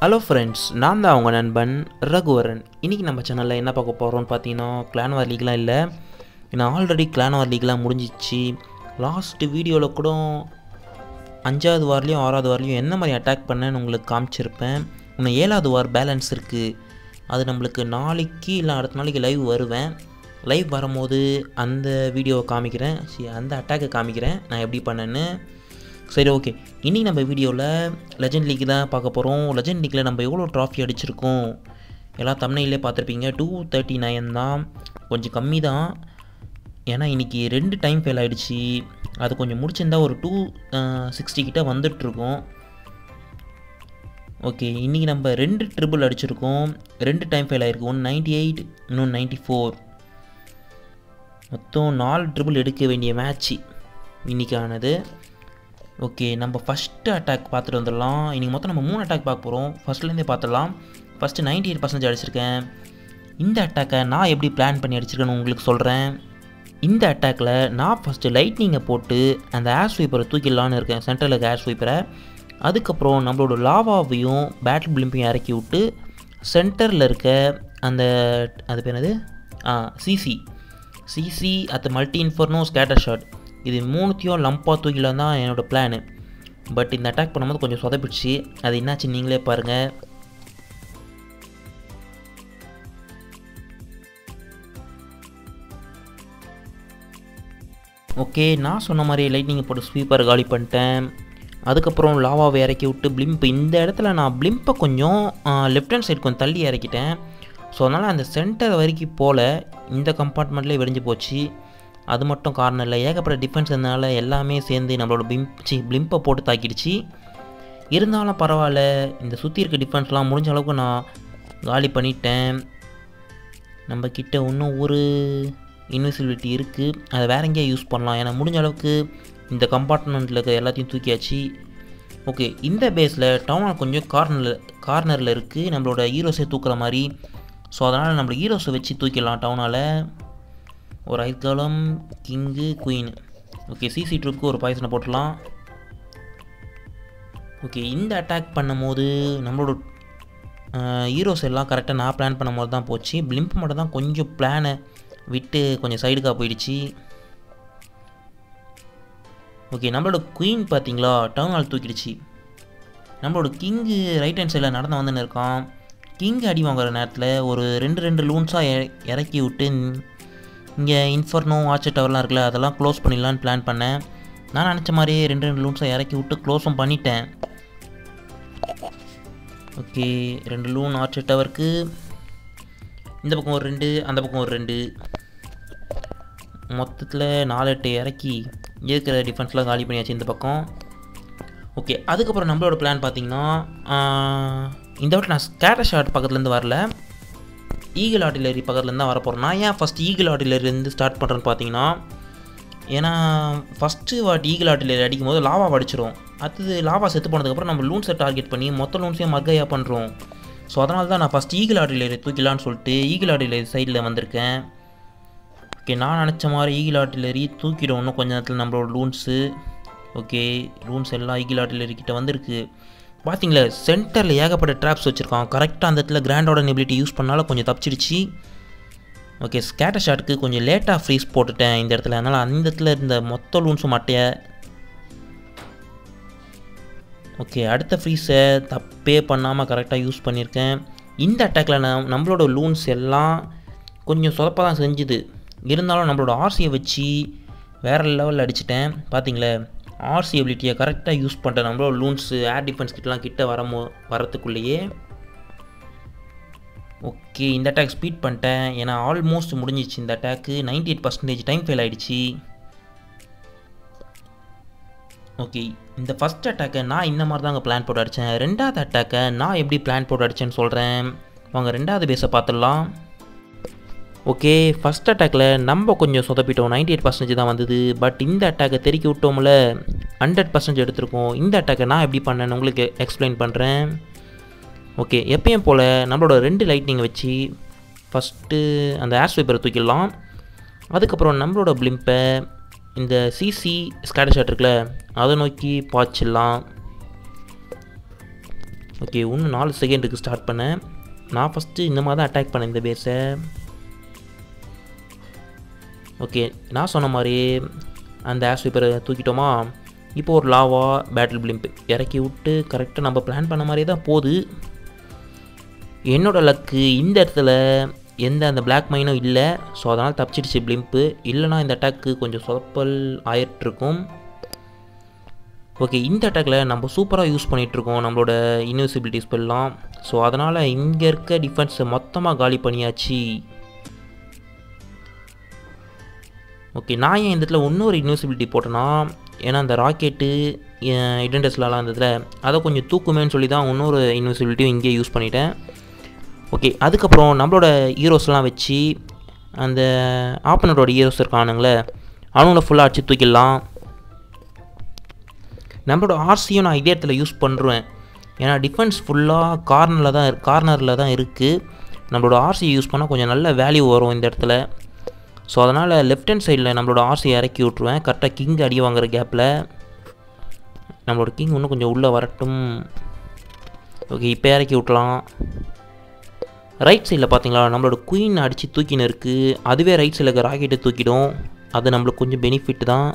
hello friends நான் தான் அவங்க நண்பன் ரகுவரன் இன்றைக்கி நம்ம சேனலில் என்ன பார்க்க போகிறோம்னு பார்த்தீங்கன்னா கிளான் வார் லீக்லாம் இல்லை நான் ஆல்ரெடி கிளான் வார் லீக்லாம் முடிஞ்சிச்சு லாஸ்ட்டு வீடியோவில் கூட அஞ்சாவது வார்லேயும் ஆறாவது வார்லேயும் என்ன மாதிரி அட்டாக் பண்ணேன்னு உங்களுக்கு காமிச்சிருப்பேன் இன்னும் ஏழாவது வார் பேலன்ஸ் இருக்குது அது நம்மளுக்கு நாளைக்கு இல்லை அடுத்த நாளைக்கு லைவ் வருவேன் லைவ் வரும்போது அந்த வீடியோவை காமிக்கிறேன் சரி அந்த அட்டாக்கை காமிக்கிறேன் நான் எப்படி பண்ணேன்னு சரி ஓகே இன்றைக்கி நம்ம வீடியோவில் லெஜண்ட் லீக் தான் பார்க்க போகிறோம் லெஜண்ட் லீக்கில் நம்ம எவ்வளோ ட்ராஃபி அடிச்சிருக்கோம் எல்லாம் தமிழ்நிலே பார்த்துருப்பீங்க டூ தேர்ட்டி நைன் தான் கொஞ்சம் கம்மி தான் ஏன்னா இன்றைக்கி ரெண்டு டைம் ஃபெயில் ஆகிடுச்சு அது கொஞ்சம் முடிச்சிருந்தா ஒரு டூ சிக்ஸ்டி கிட்ட வந்துட்டுருக்கோம் ஓகே இன்றைக்கி நம்ம ரெண்டு ட்ரிபிள் அடிச்சிருக்கோம் ரெண்டு டைம் ஃபெயில் ஆகிருக்கு ஒன் நைன்டி எயிட் இன்னொன்று நைன்ட்டி ஃபோர் மொத்தம் நாலு ட்ரிபிள் எடுக்க வேண்டிய மேட்ச்சு இன்றைக்கானது ஓகே நம்ம ஃபஸ்ட்டு அட்டாக் பார்த்துட்டு வந்துடலாம் இன்றைக்கி மொத்தம் நம்ம மூணு அட்டாக் பார்க்க போகிறோம் ஃபஸ்ட்லேருந்தே பார்த்துடலாம் ஃபஸ்ட்டு நைன்டி எயிட் பர்சன்டேஜ் அடிச்சிருக்கேன் இந்த அட்டாக்கை நான் எப்படி பிளான் பண்ணி அடிச்சிருக்கேன்னு உங்களுக்கு சொல்கிறேன் இந்த அட்டாக்கில் நான் ஃபஸ்ட்டு லைட்னிங்கை போட்டு அந்த ஏர் ஸ்வீப்பரை தூக்கிடலான்னு இருக்கேன் சென்டரில் இருக்க ஏர் ஸ்வீப்பரை அதுக்கப்புறம் நம்மளோட லாவாவையும் பேட்டில் பிளிம்பையும் இறக்கி விட்டு சென்டரில் இருக்க அந்த அது பேர் என்னது ஆ CC CC at multi inferno scatter shot இது மூணுத்தையும் லம்பாக தூக்கிலாம் தான் என்னோடய பிளானு பட் இந்த அட்டாக் பண்ணும்போது கொஞ்சம் சொதப்பிடுச்சு அது என்னாச்சு நீங்களே பாருங்கள் ஓகே நான் சொன்ன மாதிரி லைட்னிங்கை போட்டு ஸ்வீப்பர் காலி பண்ணிட்டேன் அதுக்கப்புறம் லாவாவை இறக்கி விட்டு பிளிம்ப் இந்த இடத்துல நான் பிளிம்பை கொஞ்சம் லெஃப்ட் ஹேண்ட் சைடு கொஞ்சம் தள்ளி இறக்கிட்டேன் ஸோ அதனால் அந்த சென்டர் வரைக்கும் போல் இந்த கம்பார்ட்மெண்ட்லேயே விரிஞ்சு போச்சு அது மட்டும் காரணம் இல்லை ஏகப்பட்ட டிஃபென்ஸ் இருந்தனால எல்லாமே சேர்ந்து நம்மளோட பிம்ப் சி பிளிம்பை போட்டு தாக்கிடுச்சு இருந்தாலும் பரவாயில்ல இந்த சுற்றி இருக்க டிஃபென்ஸ்லாம் முடிஞ்ச அளவுக்கு நான் காலி பண்ணிட்டேன் நம்ம கிட்ட இன்னும் ஒரு இன்விசிபிலிட்டி இருக்குது அதை வேற எங்கேயா யூஸ் பண்ணலாம் ஏன்னா முடிஞ்ச அளவுக்கு இந்த கம்பார்ட்மெண்ட்டில் இருக்க எல்லாத்தையும் தூக்கியாச்சு ஓகே இந்த பேஸில் டவுனால் கொஞ்சம் கார்னரில் கார்னரில் இருக்குது நம்மளோட ஹீரோஸை தூக்குற மாதிரி ஸோ அதனால் நம்ம ஹீரோஸை வச்சு தூக்கிடலாம் டவுனால் ஒரு ஐக்காலம் கிங்கு குயின் ஓகே சிசி ட்ரூப்புக்கு ஒரு பாய்சனை போட்டுடலாம் ஓகே இந்த அட்டாக் பண்ணும்போது நம்மளோட ஹீரோஸ் எல்லாம் கரெக்டாக நான் பிளான் பண்ணும் போது தான் போச்சு பிளிம்ப் மட்டும் தான் கொஞ்சம் பிளானை விட்டு கொஞ்சம் சைடுக்காக போயிடுச்சு ஓகே நம்மளோட குயின் பார்த்தீங்களா டவுன் ஹால் தூக்கிடுச்சு நம்மளோட கிங்கு ரைட் ஹேண்ட் சைடில் நடந்து வந்துன்னு இருக்கான் கிங் அடி வாங்குற நேரத்தில் ஒரு ரெண்டு ரெண்டு லூன்ஸாக இறக்கி விட்டு இங்கே இன்ஃபர்னோ வாட்ச் டவர்லாம் இருக்குல்ல அதெல்லாம் க்ளோஸ் பண்ணிடலான்னு பிளான் பண்ணேன் நான் நினச்ச மாதிரியே ரெண்டு ரெண்டு லூன்ஸை இறக்கி விட்டு க்ளோஸும் பண்ணிட்டேன் ஓகே ரெண்டு லூன் ஆர்ச் டவருக்கு இந்த பக்கம் ஒரு ரெண்டு அந்த பக்கம் ஒரு ரெண்டு மொத்தத்தில் நாலு எட்டு இறக்கி இருக்கிற டிஃபென்ஸ்லாம் காலி பண்ணியாச்சு இந்த பக்கம் ஓகே அதுக்கப்புறம் நம்மளோட பிளான் பார்த்தீங்கன்னா இந்த வாட்டி நான் ஸ்கேட்டர் ஷாட் பக்கத்துலேருந்து வரல ஈகிள் ஆர்டிலரி பக்கத்துலேருந்து தான் வரப்போகிறேன் நான் ஏன் ஃபஸ்ட் ஈகிள் ஆர்டிலரிலேருந்து ஸ்டார்ட் பண்ணுறேன்னு பார்த்தீங்கன்னா ஏன்னா ஃபஸ்ட்டு வாட்டி ஈகிள் ஆர்டிலரி அடிக்கும் போது லாவா அடிச்சிடும் அடுத்தது லாவா செத்து போனதுக்கப்புறம் நம்ம லூன்ஸை டார்கெட் பண்ணி மொத்த லூன்ஸையும் மர்கையாக பண்ணுறோம் ஸோ அதனால தான் நான் ஃபஸ்ட் ஈகிள் ஆர்டிலரி தூக்கிலான்னு சொல்லிட்டு ஈகிள் ஆர்டிலரி சைடில் வந்திருக்கேன் ஓகே நான் நினச்ச மாதிரி ஈகிள் ஆர்டிலரி தூக்கிடும் இன்னும் கொஞ்ச நேரத்தில் நம்மளோட லூன்ஸு ஓகே லூன்ஸ் எல்லாம் ஈகிள் ஆர்டிலரி கிட்ட வந்திருக்கு பார்த்தீங்களா சென்டரில் ஏகப்பட்ட ட்ராப்ஸ் வச்சுருக்கான் கரெக்டாக அந்த இடத்துல கிராண்டோட எபிலிட்டி யூஸ் பண்ணாலும் கொஞ்சம் தப்பிச்சிடுச்சு ஓகே ஸ்கேட்டர் ஷாட்டுக்கு கொஞ்சம் லேட்டாக ஃப்ரீஸ் போட்டுட்டேன் இந்த இடத்துல அதனால் அந்த இடத்துல இருந்த மொத்த லூன்ஸும் மட்டைய ஓகே அடுத்த ஃப்ரீஸை தப்பே பண்ணாமல் கரெக்டாக யூஸ் பண்ணியிருக்கேன் இந்த அட்டாக்கில் நான் நம்மளோட லூன்ஸ் எல்லாம் கொஞ்சம் சொதப்பாக தான் செஞ்சுது இருந்தாலும் நம்மளோட ஆர்சியை வச்சு வேறு லெவலில் அடிச்சிட்டேன் பார்த்தீங்களே ஆர்சி எபிலிட்டியை கரெக்டாக யூஸ் பண்ணிட்டேன் நம்மளோட லூன்ஸு ஏர் டிஃபென்ஸ் கிட்டலாம் கிட்ட வரமோ வரத்துக்குள்ளேயே ஓகே இந்த அட்டாக் ஸ்பீட் பண்ணிட்டேன் ஏன்னா ஆல்மோஸ்ட் முடிஞ்சிச்சு இந்த attack ninety eight percentage time fail ஆகிடுச்சு ஓகே இந்த ஃபஸ்ட் அட்டாக்கை நான் இந்த மாதிரி தாங்க பிளான் போட்டு அடித்தேன் ரெண்டாவது அட்டாக்கை நான் எப்படி பிளான் போட்டு அடித்தேன்னு சொல்கிறேன் வாங்க ரெண்டாவது பேஸை பார்த்துடலாம் ஓகே ஃபஸ்ட் அட்டாக்கில் நம்ம கொஞ்சம் சொதப்பிட்டோம் நைன்டி எயிட் பர்சன்டேஜ் தான் வந்தது பட் இந்த அட்டாக்கை தெருக்கி விட்டோம்ல ஹண்ட்ரட் பர்சன்டேஜ் எடுத்திருக்கோம் இந்த அட்டாக்கை நான் எப்படி பண்ணேன்னு உங்களுக்கு எக்ஸ்பிளைன் பண்ணுறேன் ஓகே எப்பயும் போல் நம்மளோட ரெண்டு லைட்னிங்கை வச்சு ஃபஸ்ட்டு அந்த ஏர் ஸ்வைப்பரை தூக்கிடலாம் அதுக்கப்புறம் நம்மளோட பிளிம்பை இந்த சிசி ஸ்கேட்டர் ஷாட் இருக்குல்ல அதை நோக்கி பாய்ச்சிடலாம் ஓகே இன்னும் நாலு செகண்டுக்கு ஸ்டார்ட் பண்ணேன் நான் ஃபஸ்ட்டு இந்த மாதிரி தான் அட்டாக் பண்ணேன் இந்த பேஸை ஓகே நான் சொன்ன மாதிரி அந்த ஆஸ் ஸ்வீப்பரை தூக்கிட்டோமா இப்போ ஒரு லாவா பேட்டில் பிளிம்ப் இறக்கி விட்டு கரெக்டாக நம்ம பிளான் பண்ண மாதிரியே தான் போகுது என்னோட லக்கு இந்த இடத்துல எந்த அந்த பிளாக் மைனும் இல்லை ஸோ அதனால் தப்பிச்சிடுச்சு பிளிம்ப்பு இல்லைனா இந்த அட்டாக்கு கொஞ்சம் சொதப்பல் ஆயிட்டுருக்கும் ஓகே இந்த அட்டாக்கில் நம்ம சூப்பராக யூஸ் பண்ணிகிட்ருக்கோம் நம்மளோட இன்விசிபிலிட்டி ஸ்பெல்லாம் ஸோ அதனால் இங்கே இருக்க டிஃபென்ஸை மொத்தமாக காலி பண்ணியாச்சு ஓகே நான் ஏன் இந்த இடத்துல இன்னொரு இன்விசிபிலிட்டி போட்டேன்னா ஏன்னா அந்த ராக்கெட்டு இடென்டஸ்லாம் இருந்ததுல அதை கொஞ்சம் தூக்குமேன்னு சொல்லி தான் இன்னொரு இன்விசிபிலிட்டியும் இங்கேயே யூஸ் பண்ணிட்டேன் ஓகே அதுக்கப்புறம் நம்மளோட ஹீரோஸ்லாம் வச்சு அந்த ஆப்பனரோட ஹீரோஸ் இருக்கானுங்களே அவங்கள ஃபுல்லாக அடிச்சு தூக்கிடலாம் நம்மளோட ஆர்சியும் நான் இதே இடத்துல யூஸ் பண்ணுறேன் ஏன்னா டிஃபென்ஸ் ஃபுல்லாக கார்னரில் தான் கார்னரில் தான் இருக்குது நம்மளோட ஆர்சி யூஸ் பண்ணால் கொஞ்சம் நல்ல வேல்யூ வரும் இந்த இடத்துல ஸோ அதனால் லெஃப்ட் ஹேண்ட் சைடில் நம்மளோட ஆர்சி இறக்கி விட்ருவேன் கரெக்டாக கிங் அடி வாங்குற கேப்பில் நம்மளோட கிங் இன்னும் கொஞ்சம் உள்ளே வரட்டும் ஓகே இப்போ இறக்கி விட்லாம் ரைட் சைடில் பார்த்தீங்களா நம்மளோட குயின் அடித்து தூக்கின்னு இருக்குது அதுவே ரைட் சைடில் இருக்க ராக்கெட்டை தூக்கிடும் அது நம்மளுக்கு கொஞ்சம் பெனிஃபிட் தான்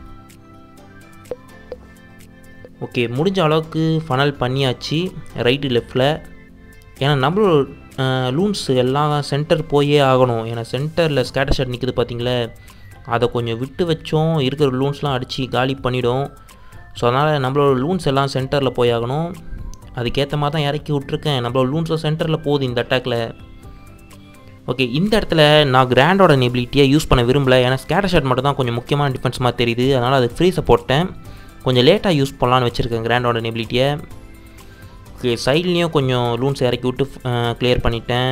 ஓகே முடிஞ்ச அளவுக்கு ஃபனல் பண்ணியாச்சு ரைட்டு லெஃப்டில் ஏன்னா நம்மளோட லூன்ஸ் எல்லாம் சென்டர் போயே ஆகணும் ஏன்னா சென்டரில் ஸ்கேட்டர் ஷாட் நிற்குது பார்த்தீங்களே அதை கொஞ்சம் விட்டு வச்சோம் இருக்கிற லூன்ஸ்லாம் அடித்து காலி பண்ணிடும் ஸோ அதனால் நம்மளோட லூன்ஸ் எல்லாம் சென்டரில் போய் ஆகணும் அதுக்கேற்ற மாதிரி தான் இறக்கி விட்ருக்கேன் நம்மளோட லூன்ஸும் சென்டரில் போகுது இந்த அட்டாக்கில் ஓகே இந்த இடத்துல நான் கிராண்டோட நெபிலிட்டியை யூஸ் பண்ண விரும்பல ஏன்னா ஸ்கேட்டர் ஷாட் மட்டும் தான் கொஞ்சம் முக்கியமான டிஃபென்ஸ் மாதிரி தெரியுது அதனால் அது ஃப்ரீஸை போட்டேன் கொஞ்சம் லேட்டாக யூஸ் பண்ணலான்னு வச்சுருக்கேன் கிராண்டோட நெபிலிட்டியை ஓகே சைட்லேயும் கொஞ்சம் லூன்ஸ் இறக்கி விட்டு கிளியர் பண்ணிட்டேன்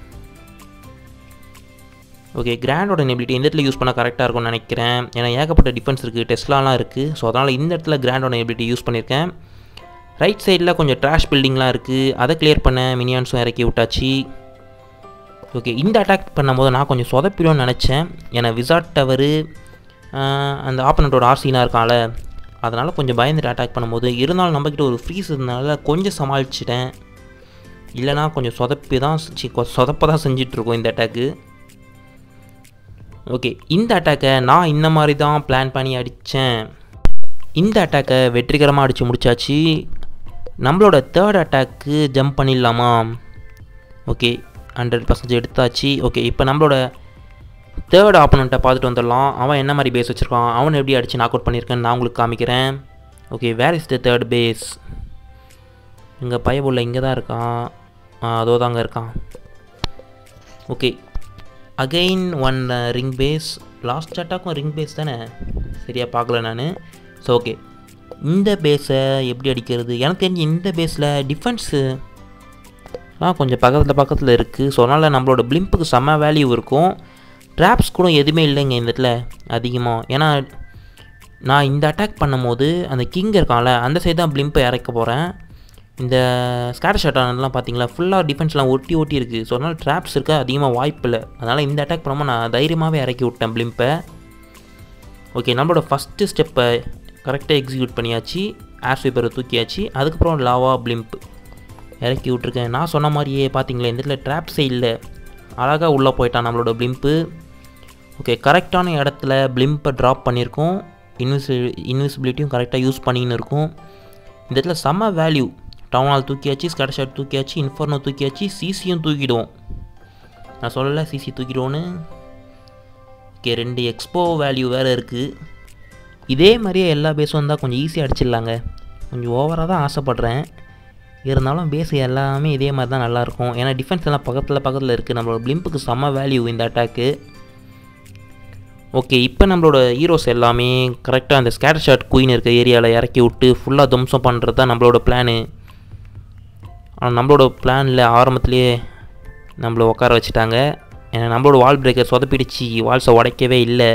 ஓகே கிராண்டோட நெபிலிட்டி இந்த இடத்துல யூஸ் பண்ணால் கரெக்டாக இருக்கும்னு நினைக்கிறேன் ஏன்னா ஏகப்பட்ட டிஃபென்ஸ் இருக்குது டெஸ்ட்லாலாம் இருக்குது ஸோ அதனால் இந்த இடத்துல கிராண்டோட நெபிலிட்டி யூஸ் பண்ணியிருக்கேன் ரைட் சைடில் கொஞ்சம் ட்ராஷ் பில்டிங்லாம் இருக்குது அதை கிளியர் பண்ண மினியான்ஸும் இறக்கி விட்டாச்சு ஓகே இந்த அட்டாக் பண்ணும்போது நான் கொஞ்சம் சொதப்பிடும்னு நினச்சேன் ஏன்னா விசாட் டவரு அந்த ஆப்பனண்ட்டோட ஆர்சினா இருக்கான்ல அதனால் கொஞ்சம் பயந்துட்டு அட்டாக் பண்ணும்போது இருந்தாலும் நம்மக்கிட்ட ஒரு ஃப்ரீஸ் இருந்தனால கொஞ்சம் சமாளிச்சிட்டேன் இல்லைனா கொஞ்சம் சொதப்பி தான் சொதப்ப தான் செஞ்சிட்ருக்கோம் இந்த அட்டாக்கு ஓகே இந்த அட்டாக்கை நான் இந்த மாதிரி தான் பிளான் பண்ணி அடித்தேன் இந்த அட்டாக்கை வெற்றிகரமாக அடித்து முடிச்சாச்சு நம்மளோட தேர்ட் அட்டாக்கு ஜம்ப் பண்ணிடலாமா ஓகே ஹண்ட்ரட் பர்சன்டேஜ் எடுத்தாச்சு ஓகே இப்போ நம்மளோட தேர்ட் ஆப்பனண்ட்டை பார்த்துட்டு வந்துடலாம் அவன் என்ன மாதிரி பேஸ் வச்சுருக்கான் அவன் எப்படி அடித்து நாக் அவுட் பண்ணியிருக்கேன்னு நான் உங்களுக்கு காமிக்கிறேன் okay where is the third base இங்கே பயபுள்ள இங்கே தான் இருக்கான் அதோ தாங்க இருக்கான் okay again one ring base last அட்டாக்கும் ரிங் பேஸ் தானே சரியாக பார்க்கல நான் ஸோ ஓகே இந்த பேஸை எப்படி அடிக்கிறது எனக்கு தெரிஞ்சு இந்த பேஸில் டிஃபென்ஸு எல்லாம் கொஞ்சம் பக்கத்தில் பக்கத்தில் இருக்குது ஸோ அதனால் நம்மளோட பிளிம்புக்கு செம்ம வேல்யூ இருக்கும் ட்ராப்ஸ் கூட எதுவுமே இல்லைங்க இந்த இடத்துல அதிகமாக ஏன்னா நான் இந்த அட்டாக் பண்ணும்போது அந்த கிங் இருக்கான்ல அந்த சைடு தான் பிளிம்பை இறக்க போகிறேன் இந்த ஸ்கேட்டர் ஷாட் ஆனதுலாம் பார்த்தீங்களா ஃபுல்லாக டிஃபென்ஸ்லாம் ஒட்டி ஒட்டி இருக்குது ஸோ அதனால் ட்ராப்ஸ் இருக்க அதிகமாக வாய்ப்பு இல்லை அதனால் இந்த அட்டாக் பண்ணாமல் நான் தைரியமாகவே இறக்கி விட்டேன் பிளிம்பை ஓகே நம்மளோட ஃபஸ்ட்டு ஸ்டெப்பை கரெக்டாக எக்ஸிக்யூட் பண்ணியாச்சு ஏர் ஸ்வீப்பரை தூக்கியாச்சு அதுக்கப்புறம் லாவா பிளிம்ப் இறக்கி விட்ருக்கேன் நான் சொன்ன மாதிரியே பார்த்தீங்களா இந்த இடத்துல ட்ராப்ஸே இல்லை அழகாக உள்ளே போயிட்டான் நம்மளோட பிளிம்ப்பு ஓகே கரெக்டான இடத்துல பிளிம்பை ட்ராப் பண்ணியிருக்கோம் இன்விசி இன்விசிபிலிட்டியும் கரெக்டாக யூஸ் பண்ணின்னு இருக்கும் இந்த இடத்துல செம்ம வேல்யூ டவுன் ஹால் தூக்கியாச்சு ஸ்கேட்டர் ஷாட் தூக்கியாச்சு இன்ஃபர்னோ தூக்கியாச்சு சிசியும் தூக்கிடுவோம் நான் சொல்லலை சிசி தூக்கிடுவோன்னு ஓகே ரெண்டு எக்ஸ்போ வேல்யூ வேறு இருக்குது இதே மாதிரியே எல்லா பேஸும் வந்தால் கொஞ்சம் ஈஸியாக அடிச்சிடலாங்க கொஞ்சம் ஓவராக தான் ஆசைப்பட்றேன் இருந்தாலும் பேஸ் எல்லாமே இதே மாதிரி தான் நல்லாயிருக்கும் ஏன்னா டிஃபென்ஸ் எல்லாம் பக்கத்தில் பக்கத்தில் இருக்குது நம்மளோட பிளிம்புக்கு செம்ம வேல்யூ இந்த அட்டாக்கு ஓகே இப்போ நம்மளோட ஹீரோஸ் எல்லாமே கரெக்டாக அந்த ஸ்கேட்டர் ஷாட் குயின் இருக்க ஏரியாவில் இறக்கி விட்டு ஃபுல்லாக தும்சம் பண்ணுறது தான் நம்மளோட பிளானு ஆனால் நம்மளோட பிளானில் ஆரம்பத்துலேயே நம்மளை உட்கார வச்சுட்டாங்க ஏன்னா நம்மளோட வால் பிரேக்கர் சொதப்பிடிச்சு வால்ஸை உடைக்கவே இல்லை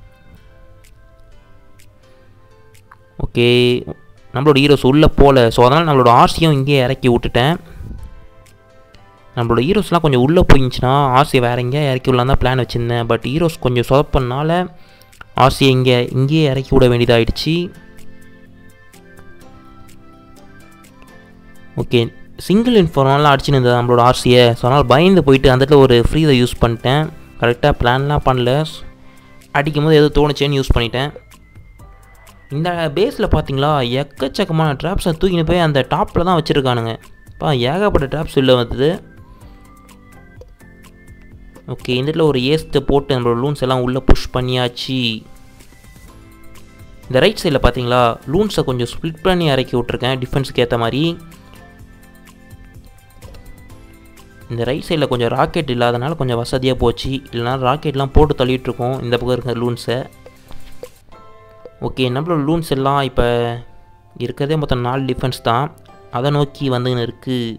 ஓகே நம்மளோட ஹீரோஸ் உள்ளே போகல ஸோ அதனால் நம்மளோட ஆர்சியும் இங்கேயே இறக்கி விட்டுட்டேன் நம்மளோட ஹீரோஸ்லாம் கொஞ்சம் உள்ளே போயிருந்துச்சுன்னா ஆர்சியை வேறு எங்கேயா இறக்கி விடலாம் தான் பிளான் வச்சுருந்தேன் பட் ஹீரோஸ் கொஞ்சம் சொதப்பனால ஆர்சியை இங்கே இங்கேயே இறக்கி விட வேண்டியதாகிடுச்சு ஓகே சிங்கிள் இன்ஃபார்ம்லாம் அடிச்சுன்னு இருந்தது நம்மளோட ஆர்சியை ஸோ அதனால் பயந்து போயிட்டு அந்த இடத்துல ஒரு ஃப்ரீதை யூஸ் பண்ணிட்டேன் கரெக்டாக பிளான்லாம் பண்ணல அடிக்கும் போது எதோ தோணுச்சேன்னு யூஸ் பண்ணிட்டேன் இந்த பேஸில் பார்த்தீங்களா எக்கச்சக்கமான ட்ராப்ஸை தூக்கின்னு போய் அந்த டாப்பில் தான் வச்சுருக்கானுங்க பா ஏகப்பட்ட ட்ராப்ஸ் உள்ள வந்தது ஓகே இந்த இடத்துல ஒரு ஏஸ்ட்டை போட்டு நம்மளோட லூன்ஸ் எல்லாம் உள்ளே புஷ் பண்ணியாச்சு இந்த ரைட் சைடில் பார்த்தீங்களா லூன்ஸை கொஞ்சம் ஸ்ப்ளிட் பண்ணி இறக்கி விட்ருக்கேன் டிஃபென்ஸுக்கு ஏற்ற மாதிரி இந்த ரைட் சைடில் கொஞ்சம் ராக்கெட் இல்லாதனால கொஞ்சம் வசதியாக போச்சு இல்லைனா ராக்கெட்லாம் போட்டு தள்ளிட்டு இருக்கோம் இந்த பக்கம் இருக்க லூன்ஸை ஓகே நம்மளோட லூன்ஸ் எல்லாம் இப்போ இருக்கிறதே மொத்தம் நாலு டிஃபென்ஸ் தான் அதை நோக்கி வந்துன்னு இருக்குது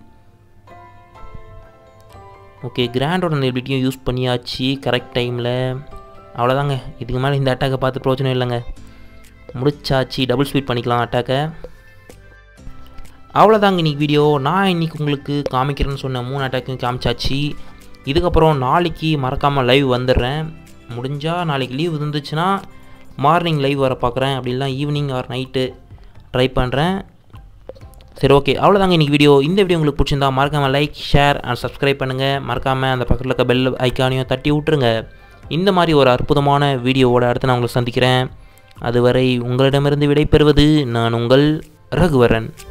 ஓகே கிராண்டோட அந்த எபிலிட்டியும் யூஸ் பண்ணியாச்சு கரெக்ட் டைமில் அவ்வளோதாங்க இதுக்கு மேலே இந்த அட்டாக்கை பார்த்து பிரோஜனம் இல்லைங்க முடிச்சாச்சு டபுள் ஸ்பீட் பண்ணிக்கலாம் அட்டாக்கை அவ்வளோதாங்க இன்றைக்கி வீடியோ நான் இன்றைக்கி உங்களுக்கு காமிக்கிறேன்னு சொன்ன மூணு அட்டாக்கையும் காமிச்சாச்சு இதுக்கப்புறம் நாளைக்கு மறக்காமல் லைவ் வந்துடுறேன் முடிஞ்சால் நாளைக்கு லீவ் இருந்துச்சுன்னா மார்னிங் லைவ் வர பார்க்குறேன் அப்படிலாம் ஈவினிங் ஆர் நைட்டு ட்ரை பண்ணுறேன் சரி ஓகே அவ்வளோதாங்க இன்றைக்கி வீடியோ இந்த வீடியோ உங்களுக்கு பிடிச்சிருந்தா மறக்காமல் லைக் ஷேர் அண்ட் சப்ஸ்கிரைப் பண்ணுங்கள் மறக்காமல் அந்த பக்கத்தில் இருக்க பெல் ஐக்கானையும் தட்டி விட்டுருங்க இந்த மாதிரி ஒரு அற்புதமான வீடியோவோட அடுத்து நான் உங்களை சந்திக்கிறேன் அதுவரை உங்களிடமிருந்து விடைபெறுவது நான் உங்கள் ரகுவரன்